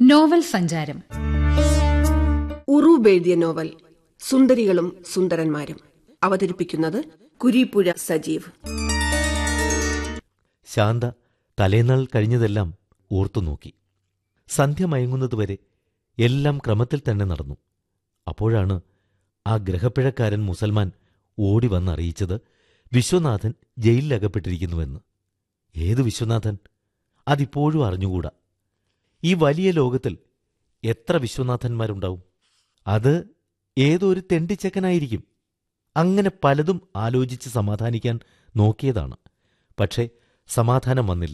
Novel സഞ്ചാരം ഉറൂബ് എഴുതിയ novel സുന്ദരികളും സുന്ദരന്മാരും അവതരിപ്പിക്കുന്നത് കുരീപ്പുഴ സജീവ് ശാന്ത തലേനാൾ കഴിഞ്ഞതെല്ലാം ഓർത്തുനോക്കി സന്ധ്യ മയങ്ങുന്നതുവരെ എല്ലാം ക്രമത്തിൽ തന്നെ നടന്നു അപ്പോഴാണ് ആ ഗ്രഹപ്പിഴക്കാരൻ മുസൽമാൻ ഓടി വന്നറിയിച്ചത് വിശ്വനാഥൻ ജയിലിലകപ്പെട്ടിരിക്കുന്നുവെന്ന് ഏതു വിശ്വനാഥൻ അതിപ്പോഴും അറിഞ്ഞുകൂടാ ഈ വലിയ ലോകത്തിൽ എത്ര വിശ്വനാഥന്മാരുണ്ടാവും അത് ഏതൊരു തെണ്ടിച്ചക്കനായിരിക്കും അങ്ങനെ പലതും ആലോചിച്ച് സമാധാനിക്കാൻ നോക്കിയതാണ് പക്ഷേ സമാധാനം വന്നില്ല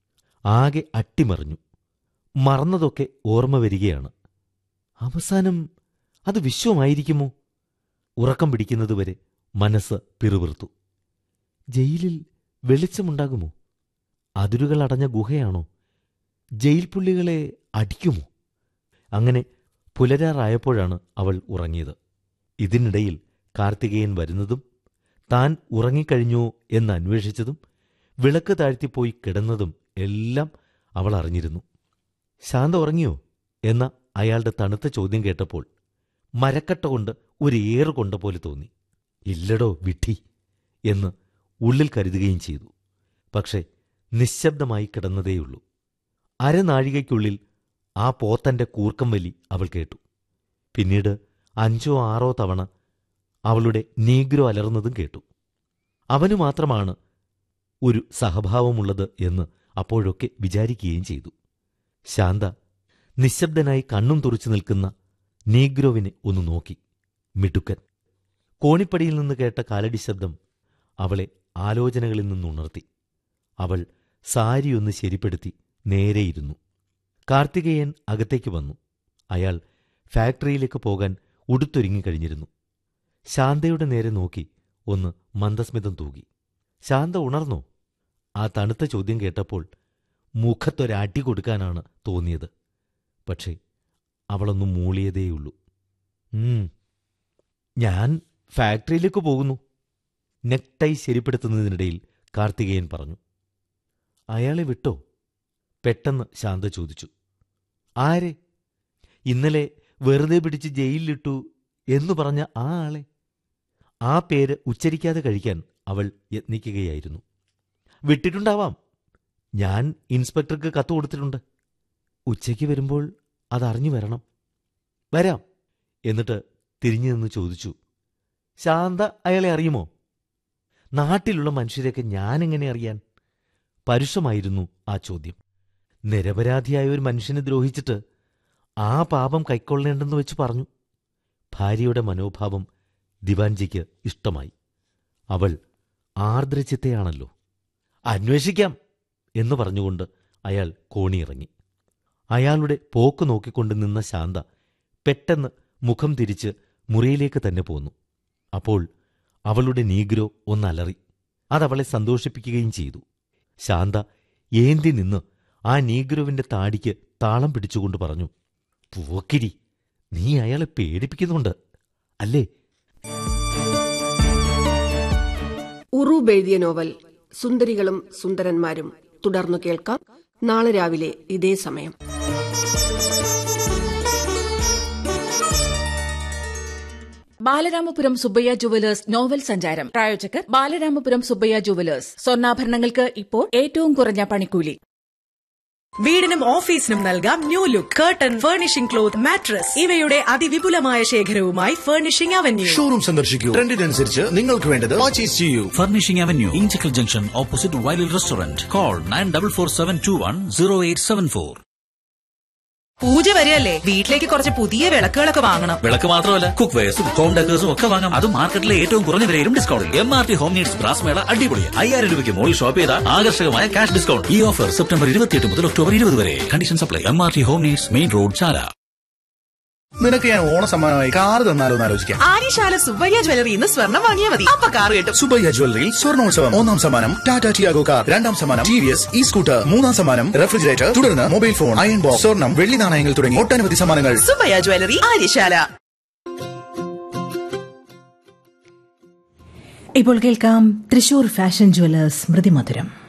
ആകെ അട്ടിമറിഞ്ഞു മറന്നതൊക്കെ ഓർമ്മ വരികയാണ് അവസാനം അത് വിശ്വമായിരിക്കുമോ ഉറക്കം പിടിക്കുന്നതുവരെ മനസ്സ് പിറുപിറുത്തു ജയിലിൽ വെളിച്ചമുണ്ടാകുമോ അതിരുകൾ അടഞ്ഞ ഗുഹയാണോ ജയിൽ പുള്ളികളെ അടിക്കുമോ അങ്ങനെ പുലരാറായപ്പോഴാണ് അവൾ ഉറങ്ങിയത് ഇതിനിടയിൽ കാർത്തികേയൻ വരുന്നതും താൻ ഉറങ്ങിക്കഴിഞ്ഞോ എന്ന് അന്വേഷിച്ചതും വിളക്ക് താഴ്ത്തിപ്പോയി കിടന്നതും എല്ലാം അവൾ അറിഞ്ഞിരുന്നു ശാന്ത ഉറങ്ങിയോ എന്ന അയാളുടെ തണുത്ത ചോദ്യം കേട്ടപ്പോൾ മരക്കട്ട കൊണ്ട് ഒരു ഏറ് കൊണ്ട പോലെ തോന്നി ഇല്ലടോ വിഡ്ഢി എന്ന് ഉള്ളിൽ കരുതുകയും ചെയ്തു പക്ഷേ നിശബ്ദമായി കിടന്നതേയുള്ളൂ അരനാഴികയ്ക്കുള്ളിൽ ആ പോത്തന്റെ കൂർക്കം വലി അവൾ കേട്ടു പിന്നീട് അഞ്ചോ ആറോ തവണ അവളുടെ നീഗ്രോ അലർന്നതും കേട്ടു അവനു മാത്രമാണ് ഒരു സഹഭാവമുള്ളത് എന്ന് അപ്പോഴൊക്കെ വിചാരിക്കുകയും ചെയ്തു ശാന്ത നിശബ്ദനായി കണ്ണും തുറച്ചു നിൽക്കുന്ന നീഗ്രോവിനെ ഒന്ന് നോക്കി മിടുക്കൻ കോണിപ്പടിയിൽ നിന്ന് കേട്ട കാലടി ശബ്ദം അവളെ ആലോചനകളിൽ നിന്നുണർത്തി അവൾ സാരിയൊന്ന് ശരിപ്പെടുത്തി നേരെയിരുന്നു കാർത്തികേയൻ അകത്തേക്ക് വന്നു അയാൾ ഫാക്ടറിയിലേക്ക് പോകാൻ ഉടുത്തൊരുങ്ങിക്കഴിഞ്ഞിരുന്നു ശാന്തയുടെ നേരെ നോക്കി ഒന്ന് മന്ദസ്മിതം തൂകി ശാന്ത ഉണർന്നോ ആ തണുത്ത ചോദ്യം കേട്ടപ്പോൾ മുഖത്തൊരടി കൊടുക്കാനാണ് തോന്നിയത് പക്ഷേ അവളൊന്ന് മൂളിയതേയുള്ളൂ ഉം ഞാൻ ഫാക്ടറിയിലേക്ക് പോകുന്നു നെക്ടൈ ശരിപ്പെടുത്തുന്നതിനിടയിൽ കാർത്തികേയൻ പറഞ്ഞു അയാളെ വിട്ടോ പെട്ടെന്ന് ശാന്ത ചോദിച്ചു ആരെ ഇന്നലെ വെറുതെ പിടിച്ച് ജയിലിലിട്ടു എന്നു പറഞ്ഞ ആ ആളെ ആ പേര് ഉച്ചരിക്കാതെ കഴിക്കാൻ അവൾ യത്നിക്കുകയായിരുന്നു വിട്ടിട്ടുണ്ടാവാം ഞാൻ ഇൻസ്പെക്ടർക്ക് കത്ത് കൊടുത്തിട്ടുണ്ട് ഉച്ചയ്ക്ക് വരുമ്പോൾ അതറിഞ്ഞു വരണം വരാം എന്നിട്ട് തിരിഞ്ഞു നിന്ന് ചോദിച്ചു ശാന്ത അയാളെ അറിയുമോ നാട്ടിലുള്ള മനുഷ്യരെയൊക്കെ ഞാനെങ്ങനെ അറിയാൻ പരുഷമായിരുന്നു ആ ചോദ്യം നിരപരാധിയായ ഒരു മനുഷ്യനെ ദ്രോഹിച്ചിട്ട് ആ പാപം കൈക്കൊള്ളേണ്ടെന്ന് വെച്ച് പറഞ്ഞു ഭാര്യയുടെ മനോഭാവം ദിവാൻജിക്ക് ഇഷ്ടമായി അവൾ ആർദ്രചിത്തയാണല്ലോ അന്വേഷിക്കാം എന്ന് പറഞ്ഞുകൊണ്ട് അയാൾ കോണിയിറങ്ങി അയാളുടെ പോക്ക് നോക്കിക്കൊണ്ട് നിന്ന ശാന്ത പെട്ടെന്ന് മുഖം തിരിച്ച് മുറിയിലേക്ക് തന്നെ പോന്നു അപ്പോൾ അവളുടെ നീഗ്രോ ഒന്നലറി അതവളെ സന്തോഷിപ്പിക്കുകയും ചെയ്തു ശാന്ത ഏന്തി നിന്ന് ആ നീഗ്രോവിന്റെ താടിക്ക് താളം പിടിച്ചുകൊണ്ട് പറഞ്ഞു പോക്കിരി നീ അയാളെ പേടിപ്പിക്കുന്നുണ്ട് അല്ലേ ഉറൂബ് എഴുതിയ നോവൽ സുന്ദരികളും സുന്ദരന്മാരും തുടർന്നു കേൾക്കാം നാളെ രാവിലെ ഇതേ സമയം ബാലരാമപുരം സുബ്ബയ്യ ജുവലേഴ്സ് നോവൽ സഞ്ചാരം പ്രായോജകർ ബാലരാമപുരം സുബ്ബയ്യ ജുവലേഴ്സ് സ്വർണ്ണാഭരണങ്ങൾക്ക് ഇപ്പോൾ ഏറ്റവും കുറഞ്ഞ പണിക്കൂലി വീടിനും ഓഫീസിനും നൽകാം new look curtain furnishing cloth mattress ഇവയുടെ അതിവിപുലമായ ശേഖരവുമായി ഫർണിഷിംഗ് അവന്യൂ ഷോറൂം സന്ദർശിക്കൂ ട്രെൻഡിനനുസരിച്ച് നിങ്ങൾക്ക് വേണ്ടത് പർച്ചേസ് ചെയ്യൂ Furnishing Avenue, Inchicle Junction, opposite Wiley Restaurant. Call 9447210874. പൂജ വരെയല്ലേ വീട്ടിലേക്ക് കുറച്ച് പുതിയ വിളക്കുകളൊക്കെ വാങ്ങണം വിളക്ക് മാത്രമല്ല കുക്ക് വെയർസും ഹോം ഡെക്കേഴ്സും ഒക്കെ വാങ്ങാം അതും മാർക്കറ്റിലെ ഏറ്റവും കുറഞ്ഞ വിലയിലും ഡിസ്കൗണ്ടിൽ M R T home needs brass മേള അടിപൊളിയാണ് അയ്യായിരം രൂപയ്ക്ക് മുകളിൽ ഷോപ്പ് ചെയ്താൽ ആകർഷകമായ ക്യാഷ് ഡിസ്കൗണ്ട് ഈ ഓഫർ സെപ്റ്റംബർ ഇരുപത്തിയെട്ട് മുതൽ ഒക്ടോബർ ഇരുപത് വരെ conditions apply M R T home needs main road Chala നിനക്ക് ഞാൻ ഓണ സമ്മാനമായി കാർ തന്നാലോ എന്ന് ആലോചിക്കാം ആര്യശാല സുബ്ബയ്യ ജ്വല്ലറി ഇന്ന് സ്വർണം വാങ്ങിയാൽ മതി അപ്പൊ കാർ കിട്ടും സുബയ്യ ജ്വല്ലറിയിൽ സ്വർണോത്സവം ഒന്നാം സമ്മാനം ടാറ്റ ടിയാഗോ കാർ രണ്ടാം സമ്മാനം T V S E scooter മൂന്നാം സമ്മാനം റെഫ്രിജറേറ്റർ തുടർന്ന് മൊബൈൽ ഫോൺ അയൺ ബോക്സ് സ്വർണം വെള്ളി നാണയങ്ങൾ തുടങ്ങി ഒട്ടനവധി സമ്മാനങ്ങൾ സുബ്ബയ്യ ജ്വല്ലറി ആര്യശാല ഇപ്പോൾ കേൾക്കാം തൃശൂർ ഫാഷൻ ജുവലേഴ്സ് സ്മൃതിമധുരം